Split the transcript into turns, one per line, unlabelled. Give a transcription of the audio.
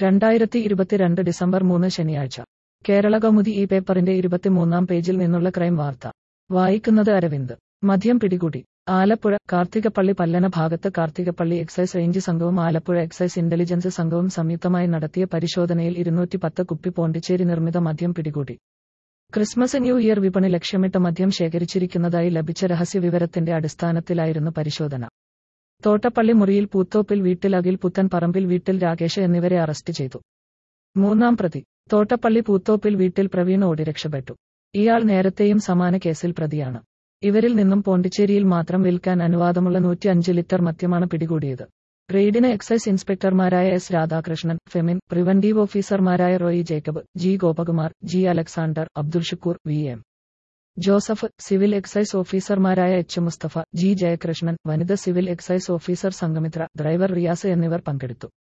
രണ്ടായിരത്തി ഇരുപത്തിരണ്ട് ഡിസംബർ മൂന്ന് ശനിയാഴ്ച കേരള കൗമുദി ഈ പേപ്പറിന്റെ ഇരുപത്തിമൂന്നാം പേജിൽ നിന്നുള്ള ക്രൈം വാർത്ത വായിക്കുന്നത് അരവിന്ദ് മദ്യം പിടികൂടി ആലപ്പുഴ കാർത്തികപ്പള്ളി പല്ലന ഭാഗത്ത് കാർത്തികപ്പള്ളി എക്സൈസ് റേഞ്ച് സംഘവും ആലപ്പുഴ എക്സൈസ് ഇന്റലിജൻസ് സംഘവും സംയുക്തമായി നടത്തിയ പരിശോധനയിൽ ഇരുന്നൂറ്റി പത്ത് കുപ്പി പോണ്ടിച്ചേരി നിർമ്മിത മദ്യം പിടികൂടി ക്രിസ്മസ് ന്യൂ ഇയർ വിപണി ലക്ഷ്യമിട്ട് മദ്യം ശേഖരിച്ചിരിക്കുന്നതായി ലഭിച്ച രഹസ്യവിവരത്തിന്റെ അടിസ്ഥാനത്തിലായിരുന്നു പരിശോധന തോട്ടപ്പള്ളി മുറിയിൽ പൂത്തോപ്പിൽ വീട്ടിൽ അഖിൽ പുത്തൻ പറമ്പിൽ വീട്ടിൽ രാകേഷ് എന്നിവരെ അറസ്റ്റ് ചെയ്തു മൂന്നാം പ്രതി തോട്ടപ്പള്ളി പൂത്തോപ്പിൽ വീട്ടിൽ പ്രവീൺ ഓടി രക്ഷപ്പെട്ടു ഇയാൾ നേരത്തെയും സമാന കേസിൽ പ്രതിയാണ് ഇവരിൽ നിന്നും പോണ്ടിച്ചേരിയിൽ മാത്രം വിൽക്കാൻ അനുവാദമുള്ള നൂറ്റി അഞ്ച് ലിറ്റർ മദ്യമാണ് പിടികൂടിയത് റെയ്ഡിന് എക്സൈസ് ഇൻസ്പെക്ടർമാരായ എസ് രാധാകൃഷ്ണൻ ഫെമിൻ പ്രിവന്റീവ് ഓഫീസർമാരായ Roy Jacob G Gopakumar G Alexander Abdul Shukkoor V M Joseph civil excise ഓഫീസർമാരായ എച്ച് മുസ്തഫ ജി ജയകൃഷ്ണൻ വനിത civil excise officer Sanghamitra driver Riyas എന്നിവർ പങ്കെടുത്തു